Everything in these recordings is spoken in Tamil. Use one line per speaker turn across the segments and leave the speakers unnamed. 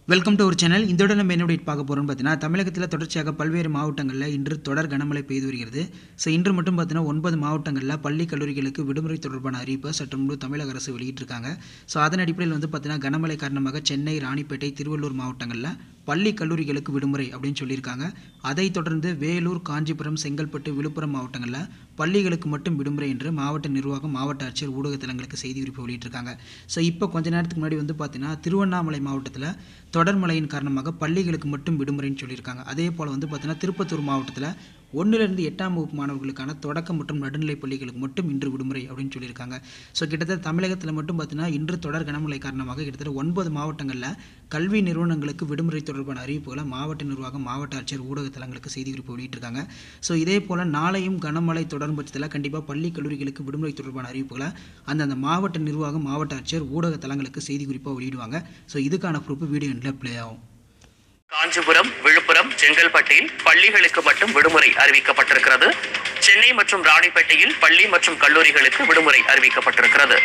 வெல்கம் டு ஒரு சேனல் இதோட நம்ம என்ன update பார்க்க போகிறோம்னு பார்த்தீங்கன்னா தமிழகத்தில் தொடர்ச்சியாக பல்வேறு மாவட்டங்களில் இன்று தொடர் கனமழை பெய்து வருகிறது ஸோ இன்று மட்டும் பார்த்தீங்கன்னா ஒன்பது மாவட்டங்களில் பள்ளி கல்லூரிகளுக்கு விடுமுறை தொடர்பான அறிவிப்பை சற்று முன்பு தமிழக அரசு வெளியிட்டிருக்காங்க ஸோ அதன் அடிப்படையில் வந்து பார்த்தீங்கன்னா கனமழை காரணமாக சென்னை ராணிப்பேட்டை திருவள்ளூர் மாவட்டங்களில் பள்ளி கல்லூரிகளுக்கு விடுமுறை அப்படின்னு சொல்லியிருக்காங்க அதைத் தொடர்ந்து வேலூர் காஞ்சிபுரம் செங்கல்பட்டு விழுப்புரம் மாவட்டங்களில் பள்ளிகளுக்கு மட்டும் விடுமுறை என்று மாவட்ட நிர்வாகம் மாவட்ட ஆட்சியர் ஊடகத்தலங்களுக்கு செய்தி குறிப்பு வெளியிட்டிருக்காங்க ஸோ இப்போ கொஞ்ச நேரத்துக்கு முன்னாடி வந்து பார்த்தீங்கன்னா திருவண்ணாமலை மாவட்டத்தில் தொடர் மழையின் காரணமாக பள்ளிகளுக்கு மட்டும் விடுமுறைன்னு சொல்லியிருக்காங்க அதே போல் வந்து பார்த்தீங்கன்னா திருப்பத்தூர் மாவட்டத்தில் ஒன்றிலிருந்து எட்டாம் வகுப்பு மாணவர்களுக்கான தொடக்க மற்றும் நடுநிலை பள்ளிகளுக்கு மட்டும் இன்று விடுமுறை அப்படின்னு சொல்லியிருக்காங்க ஸோ கிட்டத்தட்ட தமிழகத்தில் மட்டும் பார்த்தீங்கன்னா இன்று தொடர் கனமழை காரணமாக கிட்டத்தட்ட ஒன்பது மாவட்டங்களில் கல்வி நிறுவனங்களுக்கு விடுமுறை தொடர்பான அறிவிப்புகளை மாவட்ட நிர்வாகம் மாவட்ட ஆட்சியர் ஊடகத்தலங்களுக்கு செய்தி குறிப்பு வெளியிட்டிருக்காங்க ஸோ இதே போல் நாளையும் கனமழை தொடரும் பட்சத்தில் கண்டிப்பாக பள்ளி கல்லூரிகளுக்கு விடுமுறை தொடர்பான அறிவிப்புகளை அந்தந்த மாவட்ட நிர்வாகம் மாவட்ட ஆட்சியர் ஊடகத்தலங்களுக்கு செய்தி குறிப்பாக வெளியிடுவாங்க ஸோ இதுக்கான ப்ரூஃப் வீடியோ எண்டில் ப்ளே ஆகும்
காஞ்சிபுரம் விழுப்புரம் செங்கல்பட்டில் பள்ளிகளுக்கு மட்டும் விடுமுறை அறிவிக்கப்பட்டிருக்கிறது சென்னை மற்றும் ராணிப்பேட்டையில் பள்ளி மற்றும் கல்லூரிகளுக்கு விடுமுறை அறிவிக்கப்பட்டிருக்கிறது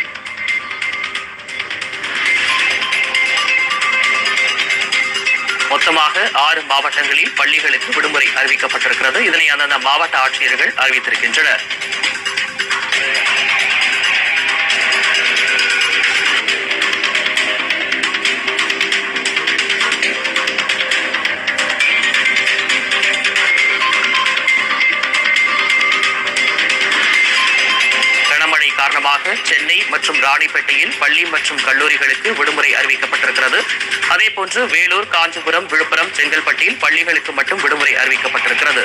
மொத்தமாக ஆறு மாவட்டங்களில் பள்ளிகளுக்கு விடுமுறை அறிவிக்கப்பட்டிருக்கிறது இதனை அந்தந்த மாவட்ட ஆட்சியர்கள் அறிவித்திருக்கின்றனர் கனமழை காரணமாக சென்னை மற்றும் ராணிப்பேட்டையில் பள்ளி மற்றும் கல்லூரிகளுக்கு விடுமுறை அறிவிக்கப்பட்டிருக்கிறது அதேபோன்று வேலூர் காஞ்சிபுரம் விழுப்புரம் செங்கல்பட்டில் பள்ளிகளுக்கு மட்டும் விடுமுறை அறிவிக்கப்பட்டிருக்கிறது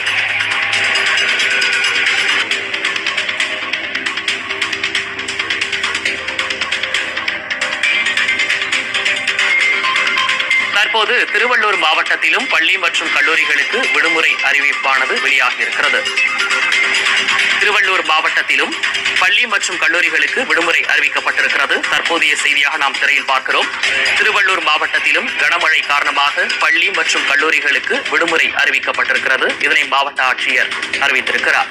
தற்போது திருவள்ளூர் மாவட்டத்திலும் பள்ளி மற்றும் கல்லூரிகளுக்கு விடுமுறை அறிவிப்பானது வெளியாகி இருக்கிறது திருவள்ளூர் மாவட்டத்திலும் பள்ளி மற்றும் கல்லூரிகளுக்கு விடுமுறை அறிவிக்கப்பட்டிருக்கிறது தற்போதைய செய்தியாக நாம் திரையில் பார்க்கிறோம் திருவள்ளூர் மாவட்டத்திலும் கனமழை காரணமாக பள்ளி மற்றும் கல்லூரிகளுக்கு விடுமுறை அறிவிக்கப்பட்டிருக்கிறது இதனை மாவட்ட ஆட்சியர் அறிவித்திருக்கிறார்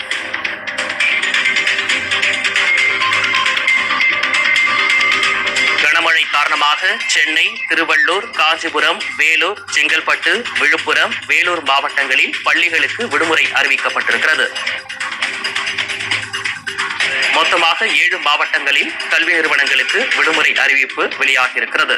கனமழை காரணமாக சென்னை திருவள்ளூர் காஞ்சிபுரம் வேலூர் செங்கல்பட்டு விழுப்புரம் வேலூர் மாவட்டங்களில் பள்ளிகளுக்கு விடுமுறை அறிவிக்கப்பட்டிருக்கிறது மொத்தமாக ஏழு மாவட்டங்களில் கல்வி நிறுவனங்களுக்கு விடுமுறை அறிவிப்பு வெளியாகியிருக்கிறது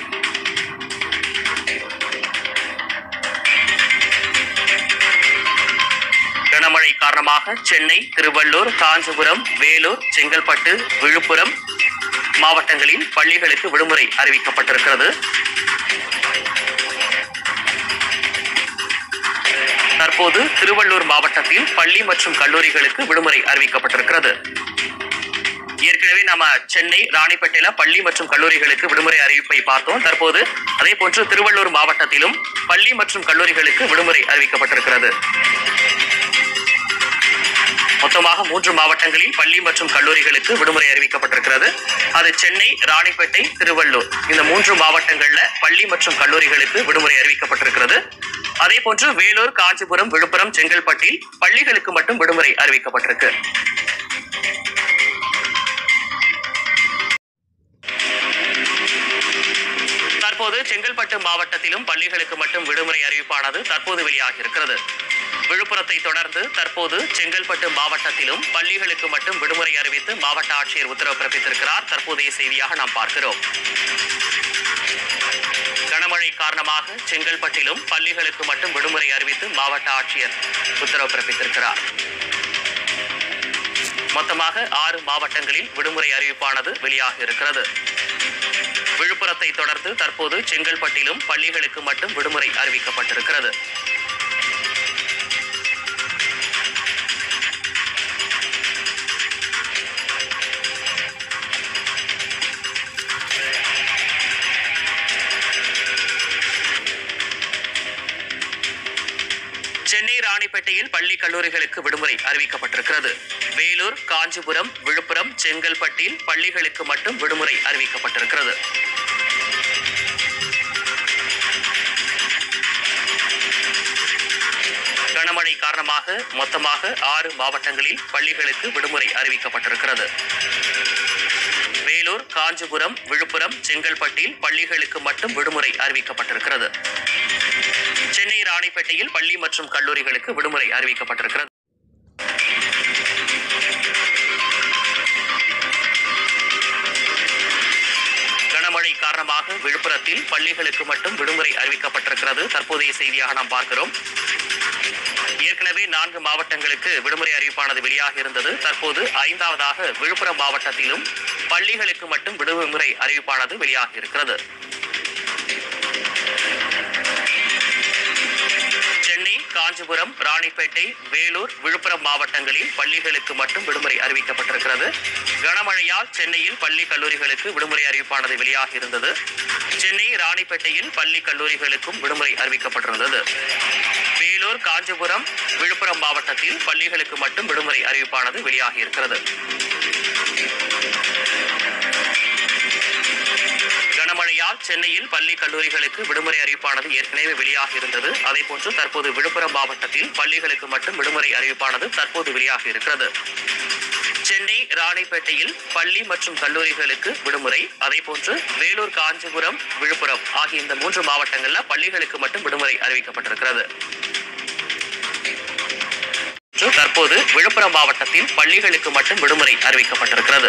கனமழை காரணமாக சென்னை திருவள்ளூர் காஞ்சிபுரம் வேலூர் செங்கல்பட்டு விழுப்புரம் மாவட்டங்களில் பள்ளிகளுக்கு விடுமுறை அறிவிக்கப்பட்டிருக்கிறது தற்போது திருவள்ளூர் மாவட்டத்தில் பள்ளி மற்றும் கல்லூரிகளுக்கு விடுமுறை அறிவிக்கப்பட்டிருக்கிறது ஏற்கனவே நாம சென்னை ராணிப்பேட்டையில பள்ளி மற்றும் கல்லூரிகளுக்கு விடுமுறை அறிவிப்பை பார்த்தோம் தற்போது அதே போன்று திருவள்ளூர் மாவட்டத்திலும் பள்ளி மற்றும் கல்லூரிகளுக்கு விடுமுறை அறிவிக்கப்பட்டிருக்கிறது மொத்தமாக மூன்று மாவட்டங்களில் பள்ளி மற்றும் கல்லூரிகளுக்கு விடுமுறை அறிவிக்கப்பட்டிருக்கிறது அது சென்னை ராணிப்பேட்டை திருவள்ளூர் இந்த மூன்று மாவட்டங்கள்ல பள்ளி மற்றும் கல்லூரிகளுக்கு விடுமுறை அறிவிக்கப்பட்டிருக்கிறது அதே போன்று வேலூர் காஞ்சிபுரம் விழுப்புரம் செங்கல்பட்டில் பள்ளிகளுக்கு மட்டும் விடுமுறை அறிவிக்கப்பட்டிருக்கு தற்போது செங்கல்பட்டு மாவட்டத்திலும் பள்ளிகளுக்கு மட்டும் விடுமுறை அறிவிப்பானது தற்போது வெளியாகி இருக்கிறது விழுப்புரத்தை தொடர்ந்து தற்போது செங்கல்பட்டு மாவட்டத்திலும் பள்ளிகளுக்கு மட்டும் விடுமுறை அறிவித்து மாவட்ட ஆட்சியர் உத்தரவு பிறப்பித்திருக்கிறார் தற்போதைய செய்தியாக நாம் பார்க்கிறோம் கனமழை காரணமாக செங்கல்பட்டிலும் பள்ளிகளுக்கு மட்டும் விடுமுறை அறிவித்து மாவட்ட ஆட்சியர் உத்தரவு பிறப்பித்திருக்கிறார் மொத்தமாக ஆறு மாவட்டங்களில் விடுமுறை அறிவிப்பானது வெளியாக இருக்கிறது விழுப்புரத்தை தொடர்ந்து தற்போது செங்கல்பட்டிலும் பள்ளிகளுக்கு மட்டும் விடுமுறை அறிவிக்கப்பட்டிருக்கிறது சென்னை ராணிப்பேட்டையில் பள்ளி கல்லூரிகளுக்கு விடுமுறை அறிவிக்கப்பட்டிருக்கிறது வேலூர் காஞ்சிபுரம் விழுப்புரம் செங்கல்பட்டில் பள்ளிகளுக்கு மட்டும் விடுமுறை அறிவிக்கப்பட்டிருக்கிறது கனமழை காரணமாக மொத்தமாக ஆறு மாவட்டங்களில் பள்ளிகளுக்கு விடுமுறை அறிவிக்கப்பட்டிருக்கிறது வேலூர் வேலூர் காஞ்சிபுரம் விழுப்புரம் செங்கல்பட்டில் பள்ளிகளுக்கு மட்டும் விடுமுறை அறிவிக்கப்பட்டிருக்கிறது சென்னை ராணிப்பேட்டையில் பள்ளி மற்றும் கல்லூரிகளுக்கு விடுமுறை அறிவிக்கப்பட்டிருக்கிறது கனமழை காரணமாக விழுப்புரத்தில் பள்ளிகளுக்கு மட்டும் விடுமுறை அறிவிக்கப்பட்டிருக்கிறது தற்போதைய செய்தியாக நாம் பார்க்கிறோம் ஏற்கனவே நான்கு மாவட்டங்களுக்கு விடுமுறை அறிவிப்பானது வெளியாக இருந்தது தற்போது ஐந்தாவதாக விழுப்புரம் மாவட்டத்திலும் பள்ளிகளுக்கு மட்டும் விடுமுறை அறிவிப்பானது வெளியாக இருக்கிறது சென்னை காஞ்சிபுரம் ராணிப்பேட்டை வேலூர் விழுப்புரம் மாவட்டங்களில் பள்ளிகளுக்கு மட்டும் விடுமுறை அறிவிக்கப்பட்டிருக்கிறது கனமழையால் சென்னையில் பள்ளி கல்லூரிகளுக்கு விடுமுறை அறிவிப்பானது வெளியாக இருந்தது சென்னை ராணிப்பேட்டையில் பள்ளி கல்லூரிகளுக்கும் விடுமுறை அறிவிக்கப்பட்டிருந்தது வேலூர் காஞ்சிபுரம் விழுப்புரம் மாவட்டத்தில் பள்ளிகளுக்கு மட்டும் விடுமுறை அறிவிப்பானது வெளியாகி இருக்கிறது கனமழையால் சென்னையில் பள்ளி கல்லூரிகளுக்கு விடுமுறை அறிவிப்பானது ஏற்கனவே வெளியாக இருந்தது அதே போன்று தற்போது விழுப்புரம் மாவட்டத்தில் பள்ளிகளுக்கு மட்டும் விடுமுறை அறிவிப்பானது தற்போது வெளியாக இருக்கிறது சென்னை ராணிப்பேட்டையில் பள்ளி மற்றும் கல்லூரிகளுக்கு விடுமுறை அதே போன்று வேலூர் காஞ்சிபுரம் விழுப்புரம் ஆகிய இந்த மூன்று மாவட்டங்கள்ல பள்ளிகளுக்கு மட்டும் விடுமுறை அறிவிக்கப்பட்டிருக்கிறது தற்போது விழுப்புரம் மாவட்டத்தில் பள்ளிகளுக்கு மட்டும் விடுமுறை அறிவிக்கப்பட்டிருக்கிறது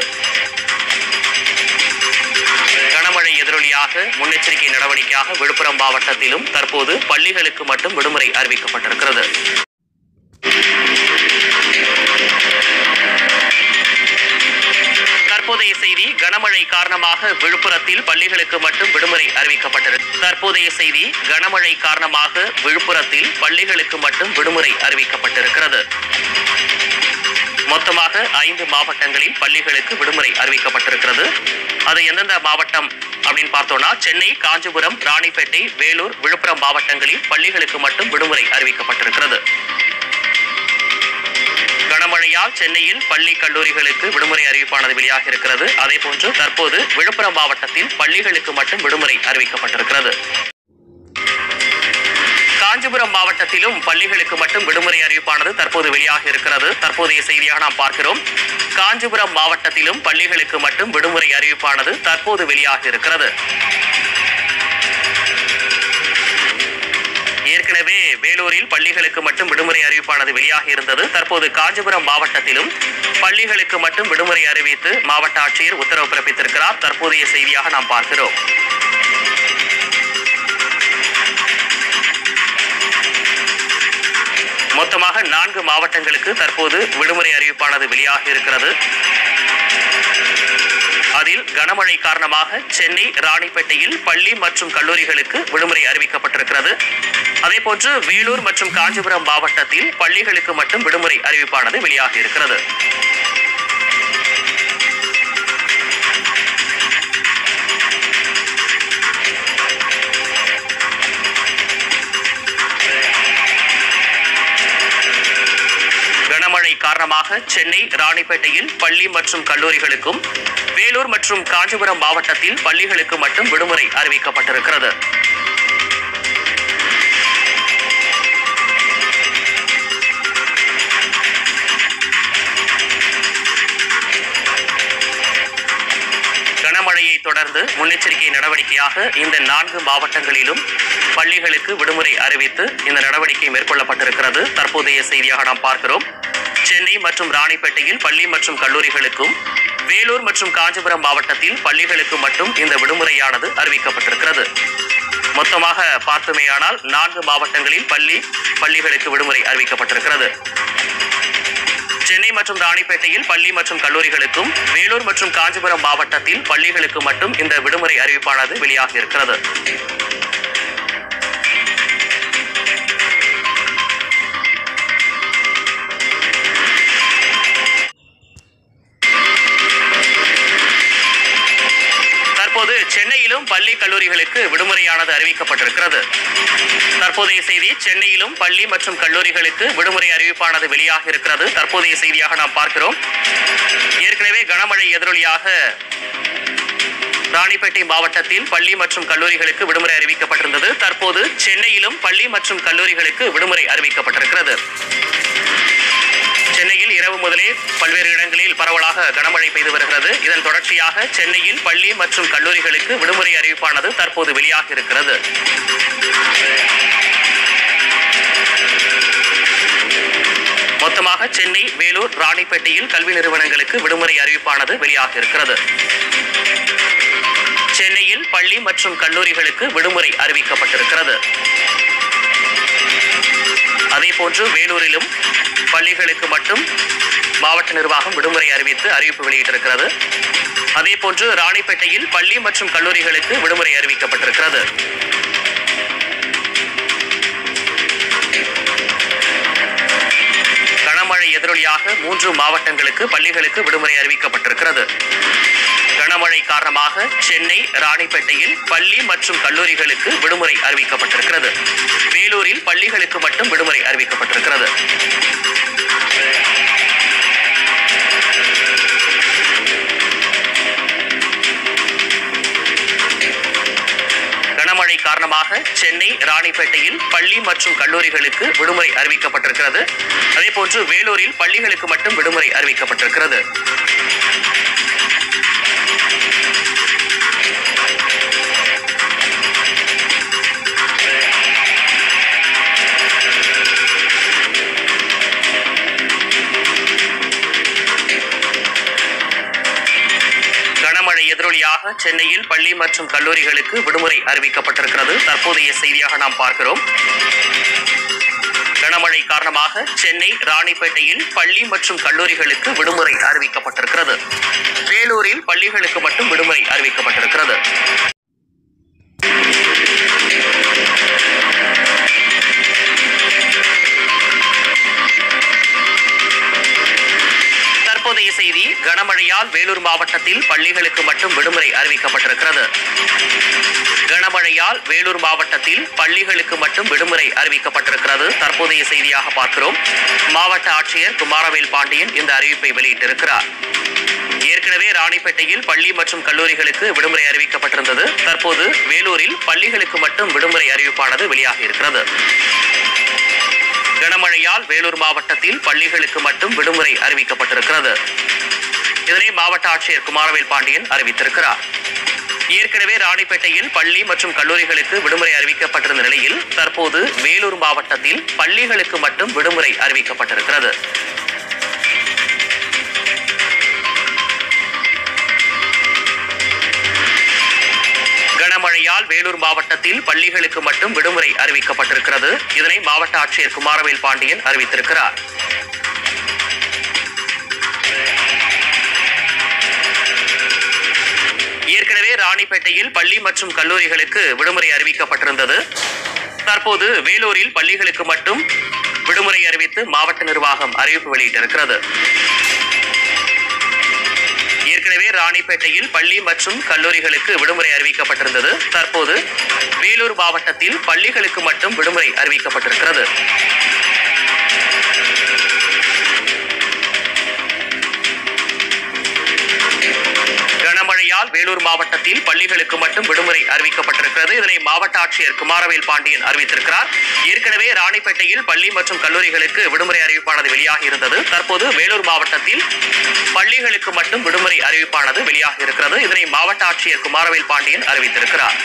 கனமழை எதிரொலியாக முன்னெச்சரிக்கை நடவடிக்கையாக விழுப்புரம் மாவட்டத்திலும் தற்போது பள்ளிகளுக்கு மட்டும் விடுமுறை அறிவிக்கப்பட்டிருக்கிறது தற்போதைய செய்தி கனமழை காரணமாக விழுப்புரத்தில் பள்ளிகளுக்கு மட்டும் விடுமுறை அறிவிக்கப்பட்டிருக்கு தற்போதைய செய்தி கனமழை காரணமாக விழுப்புரத்தில் பள்ளிகளுக்கு மட்டும் விடுமுறை அறிவிக்கப்பட்டிருக்கிறது மொத்தமாக ஐந்து மாவட்டங்களில் பள்ளிகளுக்கு விடுமுறை அறிவிக்கப்பட்டிருக்கிறது அது எந்தெந்த மாவட்டம் அப்படின்னு பார்த்தோம்னா சென்னை காஞ்சிபுரம் ராணிப்பேட்டை வேலூர் விழுப்புரம் மாவட்டங்களில் பள்ளிகளுக்கு மட்டும் விடுமுறை அறிவிக்கப்பட்டிருக்கிறது கனமழையால் சென்னையில் பள்ளி கல்லூரிகளுக்கு விடுமுறை அறிவிப்பானது வெளியாக இருக்கிறது அதே போன்று தற்போது விழுப்புரம் மாவட்டத்தில் பள்ளிகளுக்கு மட்டும் விடுமுறை அறிவிக்கப்பட்டிருக்கிறது காஞ்சிபுரம் மாவட்டத்திலும் பள்ளிகளுக்கு மட்டும் விடுமுறை அறிவிப்பானது தற்போது வெளியாக இருக்கிறது தற்போதைய செய்தியாக நாம் பார்க்கிறோம் காஞ்சிபுரம் மாவட்டத்திலும் பள்ளிகளுக்கு மட்டும் விடுமுறை அறிவிப்பானது தற்போது வெளியாக இருக்கிறது ஏற்கனவே வேலூரில் பள்ளிகளுக்கு மட்டும் விடுமுறை அறிவிப்பானது வெளியாக இருந்தது தற்போது காஞ்சிபுரம் மாவட்டத்திலும் பள்ளிகளுக்கு மட்டும் விடுமுறை அறிவித்து மாவட்ட ஆட்சியர் உத்தரவு பிறப்பித்திருக்கிறார் தற்போதைய செய்தியாக நாம் பார்க்கிறோம் மொத்தமாக நான்கு மாவட்டங்களுக்கு தற்போது விடுமுறை அறிவிப்பானது வெளியாக இருக்கிறது அதில் கனமழை காரணமாக சென்னை ராணிப்பேட்டையில் பள்ளி மற்றும் கல்லூரிகளுக்கு விடுமுறை அறிவிக்கப்பட்டிருக்கிறது அதேபோன்று வேலூர் மற்றும் காஞ்சிபுரம் மாவட்டத்தில் பள்ளிகளுக்கு மட்டும் விடுமுறை அறிவிப்பானது வெளியாக இருக்கிறது கனமழை காரணமாக சென்னை ராணிப்பேட்டையில் பள்ளி மற்றும் கல்லூரிகளுக்கும் வேலூர் மற்றும் காஞ்சிபுரம் மாவட்டத்தில் பள்ளிகளுக்கு மட்டும் விடுமுறை அறிவிக்கப்பட்டிருக்கிறது கனமழையை தொடர்ந்து முன்னெச்சரிக்கை நடவடிக்கையாக இந்த நான்கு மாவட்டங்களிலும் பள்ளிகளுக்கு விடுமுறை அறிவித்து இந்த நடவடிக்கை மேற்கொள்ளப்பட்டிருக்கிறது தற்போதைய செய்தியாக நாம் பார்க்கிறோம் சென்னை மற்றும் ராணிப்பேட்டையில் பள்ளி மற்றும் கல்லூரிகளுக்கும் வேலூர் மற்றும் காஞ்சிபுரம் மாவட்டத்தில் பள்ளிகளுக்கு மட்டும் இந்த விடுமுறையானது அறிவிக்கப்பட்டிருக்கிறது மொத்தமாக பார்த்தோமேயானால் நான்கு மாவட்டங்களில் பள்ளி பள்ளிகளுக்கு விடுமுறை அறிவிக்கப்பட்டிருக்கிறது சென்னை மற்றும் ராணிப்பேட்டையில் பள்ளி மற்றும் கல்லூரிகளுக்கும் வேலூர் மற்றும் காஞ்சிபுரம் மாவட்டத்தில் பள்ளிகளுக்கு மட்டும் இந்த விடுமுறை அறிவிப்பானது வெளியாக இருக்கிறது தற்போது சென்னையிலும் பள்ளி கல்லூரிகளுக்கு விடுமுறையானது அறிவிக்கப்பட்டிருக்கிறது தற்போதைய செய்தி சென்னையிலும் பள்ளி மற்றும் கல்லூரிகளுக்கு விடுமுறை அறிவிப்பானது வெளியாக இருக்கிறது தற்போதைய செய்தியாக நாம் பார்க்கிறோம் ஏற்கனவே கனமழை எதிரொலியாக ராணிப்பேட்டை மாவட்டத்தில் பள்ளி மற்றும் கல்லூரிகளுக்கு விடுமுறை அறிவிக்கப்பட்டிருந்தது தற்போது சென்னையிலும் பள்ளி மற்றும் கல்லூரிகளுக்கு விடுமுறை அறிவிக்கப்பட்டிருக்கிறது சென்னையில் தமிழகத்தில் இரவு முதலே பல்வேறு இடங்களில் பரவலாக கனமழை பெய்து வருகிறது இதன் தொடர்ச்சியாக சென்னையில் பள்ளி மற்றும் கல்லூரிகளுக்கு விடுமுறை அறிவிப்பானது தற்போது வெளியாக இருக்கிறது மொத்தமாக சென்னை வேலூர் ராணிப்பேட்டையில் கல்வி நிறுவனங்களுக்கு விடுமுறை அறிவிப்பானது வெளியாக இருக்கிறது சென்னையில் பள்ளி மற்றும் கல்லூரிகளுக்கு விடுமுறை அறிவிக்கப்பட்டிருக்கிறது அதேபோன்று வேலூரிலும் பள்ளிகளுக்கு மட்டும் மாவட்ட நிர்வாகம் விடுமுறை அறிவித்து அறிவிப்பு வெளியிட்டிருக்கிறது அதேபோன்று ராணிப்பேட்டையில் பள்ளி மற்றும் கல்லூரிகளுக்கு விடுமுறை அறிவிக்கப்பட்டிருக்கிறது கனமழை எதிரொலியாக மூன்று மாவட்டங்களுக்கு பள்ளிகளுக்கு விடுமுறை அறிவிக்கப்பட்டிருக்கிறது கனமழை காரணமாக சென்னை ராணிப்பேட்டையில் பள்ளி மற்றும் கல்லூரிகளுக்கு விடுமுறை அறிவிக்கப்பட்டிருக்கிறது வேலூரில் பள்ளிகளுக்கு மட்டும் விடுமுறை அறிவிக்கப்பட்டிருக்கிறது கனமழை காரணமாக சென்னை ராணிப்பேட்டையில் பள்ளி மற்றும் கல்லூரிகளுக்கு விடுமுறை அறிவிக்கப்பட்டிருக்கிறது அதேபோன்று வேலூரில் பள்ளிகளுக்கு மட்டும் விடுமுறை அறிவிக்கப்பட்டிருக்கிறது கனமழை எதிரொலியாக சென்னையில் பள்ளி மற்றும் கல்லூரிகளுக்கு விடுமுறை அறிவிக்கப்பட்டிருக்கிறது தற்போதைய செய்தியாக நாம் பார்க்கிறோம் கனமழை காரணமாக சென்னை ராணிப்பேட்டையில் பள்ளி மற்றும் கல்லூரிகளுக்கு விடுமுறை அறிவிக்கப்பட்டிருக்கிறது வேலூரில் பள்ளிகளுக்கு மட்டும் விடுமுறை அறிவிக்கப்பட்டிருக்கிறது தற்போதைய செய்தி கனமழையால் வேலூர் மாவட்டத்தில் பள்ளிகளுக்கு மட்டும் விடுமுறை அறிவிக்கப்பட்டிருக்கிறது கனமழையால் வேலூர் மாவட்டத்தில் பள்ளிகளுக்கு மட்டும் விடுமுறை அறிவிக்கப்பட்டிருக்கிறது தற்போதைய செய்தியாக பார்க்கிறோம் மாவட்ட ஆட்சியர் குமாரவேல் பாண்டியன் இந்த அறிவிப்பை வெளியிட்டிருக்கிறார் ஏற்கனவே ராணிப்பேட்டையில் பள்ளி மற்றும் கல்லூரிகளுக்கு விடுமுறை அறிவிக்கப்பட்டிருந்தது தற்போது வேலூரில் பள்ளிகளுக்கு மட்டும் விடுமுறை அறிவிப்பானது வெளியாகி இருக்கிறது கனமழையால் வேலூர் மாவட்டத்தில் பள்ளிகளுக்கு மட்டும் விடுமுறை அறிவிக்கப்பட்டிருக்கிறது இதனை மாவட்ட ஆட்சியர் குமாரவேல் பாண்டியன் அறிவித்திருக்கிறார் ஏற்கனவே ராணிப்பேட்டையில் பள்ளி மற்றும் கல்லூரிகளுக்கு விடுமுறை அறிவிக்கப்பட்டிருந்த நிலையில் தற்போது வேலூர் மாவட்டத்தில் பள்ளிகளுக்கு மட்டும் விடுமுறை அறிவிக்கப்பட்டிருக்கிறது கனமழையால் வேலூர் மாவட்டத்தில் பள்ளிகளுக்கு மட்டும் விடுமுறை அறிவிக்கப்பட்டிருக்கிறது இதனை மாவட்ட ஆட்சியர் குமாரவேல் பாண்டியன் அறிவித்திருக்கிறார் ஏற்கனவே ராணிப்பேட்டையில் பள்ளி மற்றும் கல்லூரிகளுக்கு விடுமுறை அறிவிக்கப்பட்டிருந்தது தற்போது வேலூரில் பள்ளிகளுக்கு மட்டும் விடுமுறை அறிவித்து மாவட்ட நிர்வாகம் அறிவிப்பு வெளியிட்டிருக்கிறது ஏற்கனவே ராணிப்பேட்டையில் பள்ளி மற்றும் கல்லூரிகளுக்கு விடுமுறை அறிவிக்கப்பட்டிருந்தது தற்போது வேலூர் மாவட்டத்தில் பள்ளிகளுக்கு மட்டும் விடுமுறை அறிவிக்கப்பட்டிருக்கிறது கனமழையால் வேலூர் மாவட்டத்தில் பள்ளிகளுக்கு மட்டும் விடுமுறை அறிவிக்கப்பட்டிருக்கிறது இதனை மாவட்ட ஆட்சியர் குமாரவேல் பாண்டியன் அறிவித்திருக்கிறார் ஏற்கனவே ராணிப்பேட்டையில் பள்ளி மற்றும் கல்லூரிகளுக்கு விடுமுறை அறிவிப்பானது வெளியாகி இருந்தது தற்போது வேலூர் மாவட்டத்தில் பள்ளிகளுக்கு மட்டும் விடுமுறை அறிவிப்பானது வெளியாகி இருக்கிறது இதனை மாவட்ட ஆட்சியர் குமாரவேல் பாண்டியன் அறிவித்திருக்கிறார்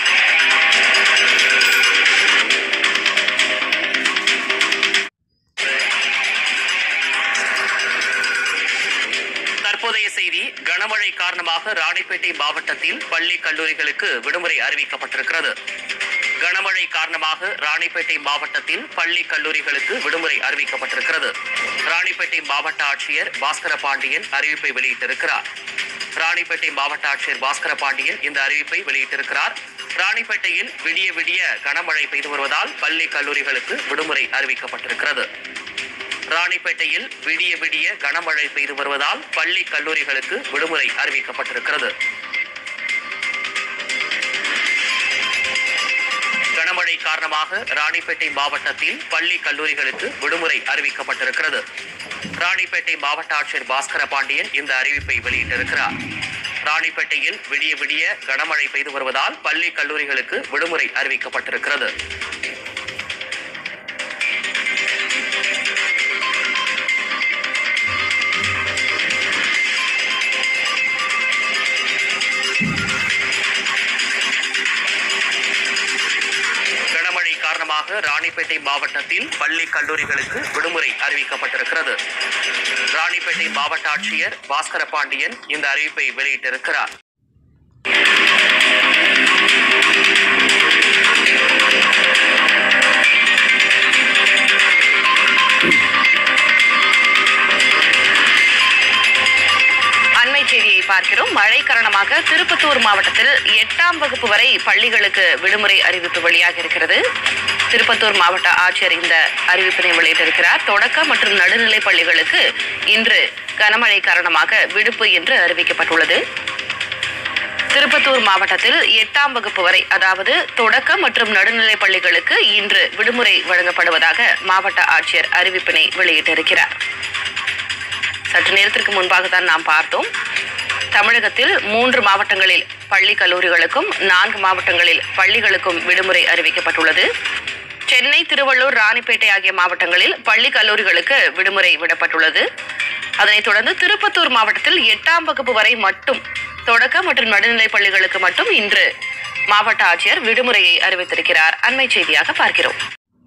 தற்போதைய செய்தி கனமழை காரணமாக ராணிப்பேட்டை மாவட்டத்தில் பள்ளி கல்லூரிகளுக்கு விடுமுறை அறிவிக்கப்பட்டிருக்கிறது கனமழை காரணமாக ராணிப்பேட்டை மாவட்டத்தில் பள்ளி கல்லூரிகளுக்கு விடுமுறை அறிவிக்கப்பட்டிருக்கிறது ராணிப்பேட்டை மாவட்ட ஆட்சியர் பாஸ்கர பாண்டியன் அறிவிப்பை வெளியிட்டிருக்கிறார் ராணிப்பேட்டை மாவட்ட ஆட்சியர் பாஸ்கர பாண்டியன் இந்த அறிவிப்பை வெளியிட்டிருக்கிறார் ராணிப்பேட்டையில் விடிய விடிய கனமழை பெய்து வருவதால் பள்ளி கல்லூரிகளுக்கு விடுமுறை அறிவிக்கப்பட்டிருக்கிறது ராணிப்பேட்டையில் விடிய விடிய கனமழை பெய்து வருவதால் பள்ளி கல்லூரிகளுக்கு விடுமுறை அறிவிக்கப்பட்டிருக்கிறது கனமழை காரணமாக ராணிப்பேட்டை மாவட்டத்தில் பள்ளி கல்லூரிகளுக்கு விடுமுறை அறிவிக்கப்பட்டிருக்கிறது ராணிப்பேட்டை மாவட்ட ஆட்சியர் பாஸ்கர பாண்டியன் இந்த அறிவிப்பை வெளியிட்டிருக்கிறார் ராணிப்பேட்டையில் விடிய விடிய கனமழை பெய்து வருவதால் பள்ளி கல்லூரிகளுக்கு விடுமுறை அறிவிக்கப்பட்டிருக்கிறது காரணமாக ராணிப்பேட்டை மாவட்டத்தில் பள்ளி கல்லூரிகளுக்கு விடுமுறை அறிவிக்கப்பட்டிருக்கிறது ராணிப்பேட்டை மாவட்ட ஆட்சியர் பாஸ்கர பாண்டியன் இந்த அறிவிப்பை வெளியிட்டிருக்கிறார்
அண்மை செய்தியை பார்க்கிறோம் மழை காரணமாக திருப்பத்தூர் மாவட்டத்தில் எட்டாம் வகுப்பு வரை பள்ளிகளுக்கு விடுமுறை அறிவிப்பு வெளியாக இருக்கிறது திருப்பத்தூர் மாவட்ட ஆட்சியர் இந்த அறிவிப்பினை வெளியிட்டிருக்கிறார் தொடக்க மற்றும் நடுநிலை பள்ளிகளுக்கு இன்று கனமழை காரணமாக விடுப்பு என்று அறிவிக்கப்பட்டுள்ளது திருப்பத்தூர் மாவட்டத்தில் எட்டாம் வகுப்பு வரை அதாவது தொடக்க மற்றும் நடுநிலை பள்ளிகளுக்கு இன்று விடுமுறை வழங்கப்படுவதாக மாவட்ட ஆட்சியர் அறிவிப்பினை வெளியிட்டிருக்கிறார் சற்று நேரத்திற்கு முன்பாக தான் நாம் பார்த்தோம் தமிழகத்தில் மூன்று மாவட்டங்களில் பள்ளி கல்லூரிகளுக்கும் நான்கு மாவட்டங்களில் பள்ளிகளுக்கும் விடுமுறை அறிவிக்கப்பட்டுள்ளது சென்னை திருவள்ளூர் ராணிப்பேட்டை ஆகிய மாவட்டங்களில் பள்ளி கல்லூரிகளுக்கு விடுமுறை விடப்பட்டுள்ளது அதனைத் தொடர்ந்து திருப்பத்தூர் மாவட்டத்தில் எட்டாம் வகுப்பு வரை மட்டும் தொடக்க மற்றும் நடுநிலை பள்ளிகளுக்கு மட்டும் இன்று மாவட்ட ஆட்சியர் விடுமுறையை அறிவித்திருக்கிறார் அண்மை செய்தியாக பார்க்கிறோம்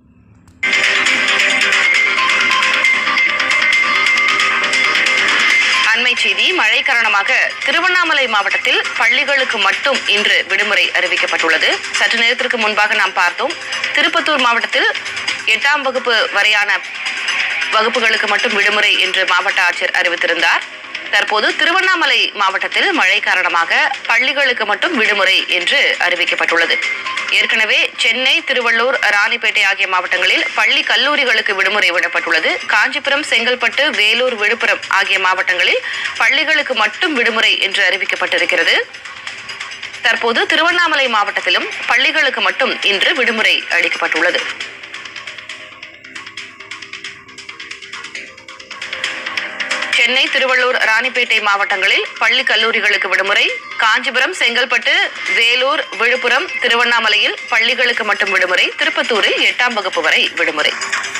அண்மை செய்தி மழை காரணமாக திருவண்ணாமலை மாவட்டத்தில் பள்ளிகளுக்கு மட்டும் இன்று விடுமுறை அறிவிக்கப்பட்டுள்ளது சற்று நேரத்திற்கு முன்பாக நாம் பார்த்தோம் திருப்பத்தூர் மாவட்டத்தில் எட்டாம் வகுப்பு வரையான வகுப்புகளுக்கு மட்டும் விடுமுறை என்று மாவட்ட ஆட்சியர் அறிவித்திருந்தார் தற்போது திருவண்ணாமலை மாவட்டத்தில் மழை காரணமாக பள்ளிகளுக்கு மட்டும் விடுமுறை என்று அறிவிக்கப்பட்டுள்ளது ஏற்கனவே சென்னை திருவள்ளூர் ராணிப்பேட்டை ஆகிய மாவட்டங்களில் பள்ளி கல்லூரிகளுக்கு விடுமுறை விடப்பட்டுள்ளது காஞ்சிபுரம் செங்கல்பட்டு வேலூர் விழுப்புரம் ஆகிய மாவட்டங்களில் பள்ளிகளுக்கு மட்டும் விடுமுறை என்று அறிவிக்கப்பட்டிருக்கிறது தற்போது திருவண்ணாமலை மாவட்டத்திலும் பள்ளிகளுக்கு மட்டும் இன்று விடுமுறை அளிக்கப்பட்டுள்ளது சென்னை திருவள்ளூர் ராணிப்பேட்டை மாவட்டங்களில் பள்ளி கல்லூரிகளுக்கு விடுமுறை காஞ்சிபுரம் செங்கல்பட்டு வேலூர் விழுப்புரம் திருவண்ணாமலையில் பள்ளிகளுக்கு மட்டும் விடுமுறை திருப்பத்தூரில் எட்டாம் வகுப்பு வரை விடுமுறை